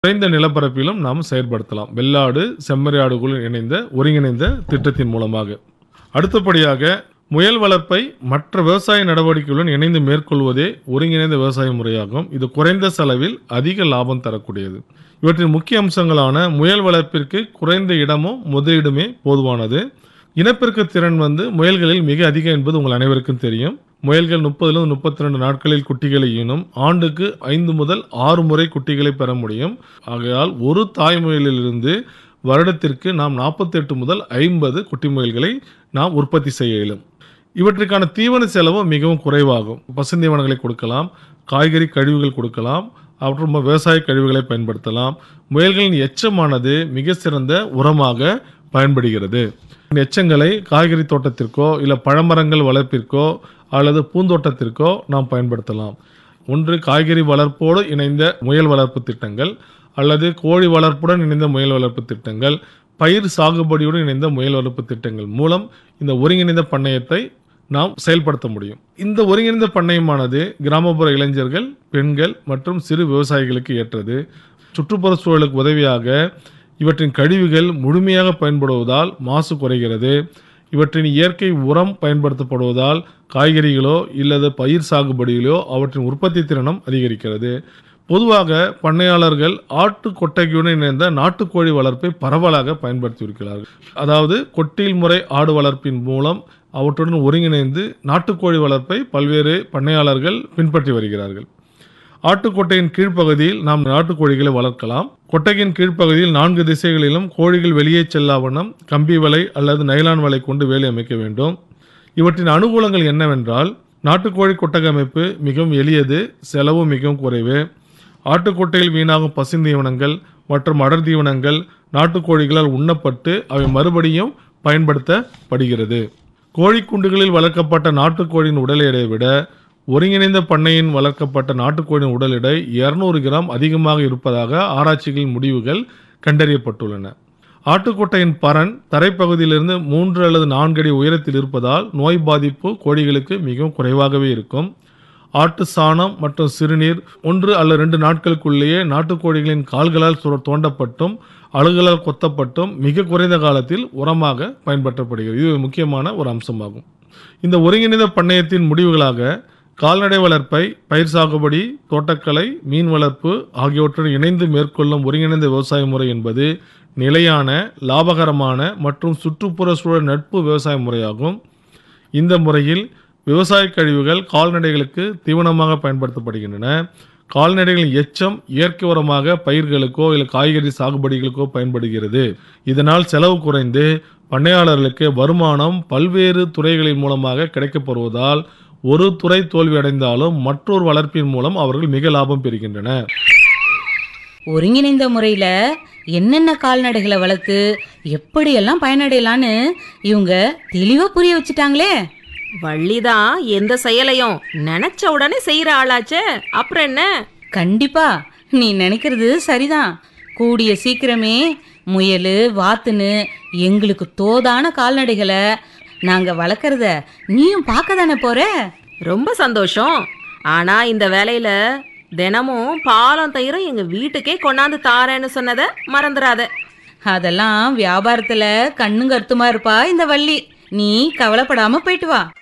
குறைந்த நிலப்பரப்பிலும் நாம் செயற்படுத்தலாம் வெள்ளாடு செம்மறியாடுகளுடன் இணைந்த ஒருங்கிணைந்த திட்டத்தின் மூலமாக அடுத்தபடியாக முயல் வளர்ப்பை மற்ற விவசாய நடவடிக்கைகளுடன் இணைந்து மேற்கொள்வதே ஒருங்கிணைந்த விவசாய முறையாகும் இது குறைந்த செலவில் அதிக லாபம் தரக்கூடியது இவற்றின் முக்கிய அம்சங்களான முயல் வளர்ப்பிற்கு குறைந்த இடமும் முதலீடுமே போதுமானது இனப்பெருக்க திறன் வந்து முயல்களில் மிக அதிகம் என்பது உங்கள் அனைவருக்கும் தெரியும் முயல்கள் முப்பதிலிருந்து முப்பத்தி ரெண்டு நாட்களில் குட்டிகளை ஈனும் ஆண்டுக்கு ஐந்து முதல் ஆறு முறை குட்டிகளை பெற முடியும் ஆகையால் ஒரு தாய் முயலிலிருந்து வருடத்திற்கு நாம் 48 முதல் ஐம்பது குட்டி முயல்களை நாம் உற்பத்தி செய்ய இயலும் இவற்றுக்கான தீவன செலவு மிகவும் குறைவாகும் பசுந்தீவனங்களை கொடுக்கலாம் காய்கறி கழிவுகள் கொடுக்கலாம் மற்றும் விவசாய கழிவுகளை பயன்படுத்தலாம் முயல்களின் எச்சமானது மிக சிறந்த உரமாக பயன்படுகிறது இந்த எச்சங்களை காய்கறி தோட்டத்திற்கோ இல்லை பழமரங்கள் வளர்ப்பிற்கோ அல்லது பூந்தோட்டத்திற்கோ நாம் பயன்படுத்தலாம் ஒன்று காய்கறி வளர்ப்போடு இணைந்த முயல் வளர்ப்பு திட்டங்கள் அல்லது கோழி வளர்ப்புடன் இணைந்த முயல் வளர்ப்பு திட்டங்கள் பயிர் சாகுபடியுடன் இணைந்த முயல் வளர்ப்பு திட்டங்கள் மூலம் இந்த ஒருங்கிணைந்த பண்ணையத்தை நாம் செயல்படுத்த முடியும் இந்த ஒருங்கிணைந்த பண்ணையமானது கிராமப்புற இளைஞர்கள் பெண்கள் மற்றும் சிறு விவசாயிகளுக்கு ஏற்றது சுற்றுப்புற சூழலுக்கு உதவியாக இவற்றின் கழிவுகள் முழுமையாக பயன்படுவதால் மாசு குறைகிறது இவற்றின் இயற்கை உரம் பயன்படுத்தப்படுவதால் காய்கறிகளோ இல்லது பயிர் சாகுபடியிலோ அவற்றின் உற்பத்தி திறனும் அதிகரிக்கிறது பொதுவாக பண்ணையாளர்கள் ஆட்டு கொட்டகையுடன் இணைந்த நாட்டுக்கோழி வளர்ப்பை பரவலாக பயன்படுத்தி இருக்கிறார்கள் அதாவது கொட்டில் முறை ஆடு வளர்ப்பின் மூலம் அவற்றுடன் ஒருங்கிணைந்து நாட்டுக்கோழி வளர்ப்பை பல்வேறு பண்ணையாளர்கள் பின்பற்றி வருகிறார்கள் ஆட்டுக்கொட்டையின் கீழ்ப்பகுதியில் நாம் நாட்டுக்கோழிகளை வளர்க்கலாம் கொட்டையின் கீழ்ப்பகுதியில் நான்கு திசைகளிலும் கோழிகள் வெளியே செல்லா வண்ணம் கம்பி வலை அல்லது நைலான் வலை கொண்டு வேலி அமைக்க வேண்டும் இவற்றின் அனுகூலங்கள் என்னவென்றால் நாட்டுக்கோழி கொட்டகை அமைப்பு மிகவும் எளியது செலவு மிகவும் குறைவு ஆட்டுக்கொட்டையில் வீணாகும் பசுந்தீவனங்கள் மற்றும் அடர் தீவனங்கள் நாட்டுக்கோழிகளால் உண்ணப்பட்டு அவை மறுபடியும் பயன்படுத்தப்படுகிறது கோழிக்குண்டுகளில் வளர்க்கப்பட்ட நாட்டுக்கோழியின் உடல் எடையை விட ஒருங்கிணைந்த பண்ணையின் வளர்க்கப்பட்ட நாட்டுக்கோழியின் உடல் எடை 200 கிராம் அதிகமாக இருப்பதாக ஆராய்ச்சிகளின் முடிவுகள் கண்டறியப்பட்டுள்ளன ஆட்டுக்கொட்டையின் பரன் தரைப்பகுதியிலிருந்து மூன்று அல்லது நான்கு அடி உயரத்தில் இருப்பதால் நோய் பாதிப்பு கோழிகளுக்கு மிகவும் குறைவாகவே இருக்கும் ஆட்டு சாணம் மற்றும் சிறுநீர் ஒன்று அல்லது ரெண்டு நாட்களுக்குள்ளேயே நாட்டுக்கோழிகளின் கால்களால் சுர- தோண்டப்பட்டும் அழுகலால் கொத்தப்பட்டும் மிக குறைந்த காலத்தில் உரமாக பயன்படுத்தப்படுகிறது இது முக்கியமான ஒரு அம்சமாகும் இந்த ஒருங்கிணைந்த பண்ணையத்தின் முடிவுகளாக கால்நடை வளர்ப்பை பயிர் சாகுபடி தோட்டக்கலை மீன் வளர்ப்பு ஆகியவற்றுடன் இணைந்து மேற்கொள்ளும் ஒருங்கிணைந்த விவசாய முறை என்பது நிலையான லாபகரமான மற்றும் சுற்றுப்புற சூழல் நட்பு விவசாய முறையாகும் இந்த முறையில் விவசாய கழிவுகள் கால்நடைகளுக்கு தீவனமாக பயன்படுத்தப்படுகின்றன கால்நடைகளின் எச்சம் இயற்கை உரமாக பயிர்களுக்கோ இல்லை காய்கறி சாகுபடிகளுக்கோ பயன்படுகிறது இதனால் செலவு குறைந்து பண்ணையாளர்களுக்கு வருமானம் பல்வேறு துறைகளின் மூலமாக கிடைக்கப்படுவதால் ஒரு துறை தோல்வி அடைந்தாலும் மற்றொரு வளர்ப்பின் மூலம் அவர்கள் மிக லாபம் பெறுகின்றனர் ஒருங்கிணைந்த முறையில என்னென்ன கால்நடைகளை வளர்த்து எப்படியெல்லாம் பயனடையலான்னு இவங்க தெளிவா புரிய வச்சுட்டாங்களே வள்ளிதான் எந்த செயலையும் நினைச்ச உடனே செய்யற ஆளாச்சே அப்புறம் என்ன கண்டிப்பா நீ நினைக்கிறது சரிதான் கூடிய சீக்கிரமே முயல் வாத்துன்னு எங்களுக்கு தோதான கால்நடைகளை நாங்க வளர்க்கறத நீயும் பார்க்க தானே போற ரொம்ப சந்தோஷம் ஆனா இந்த வேலையில தினமும் பாலம் தயிரும் எங்க வீட்டுக்கே கொண்டாந்து தாரேன்னு சொன்னதை மறந்துடாத அதெல்லாம் வியாபாரத்துல கண்ணும் கருத்துமா இருப்பா இந்த வள்ளி நீ கவலைப்படாம போயிட்டு வா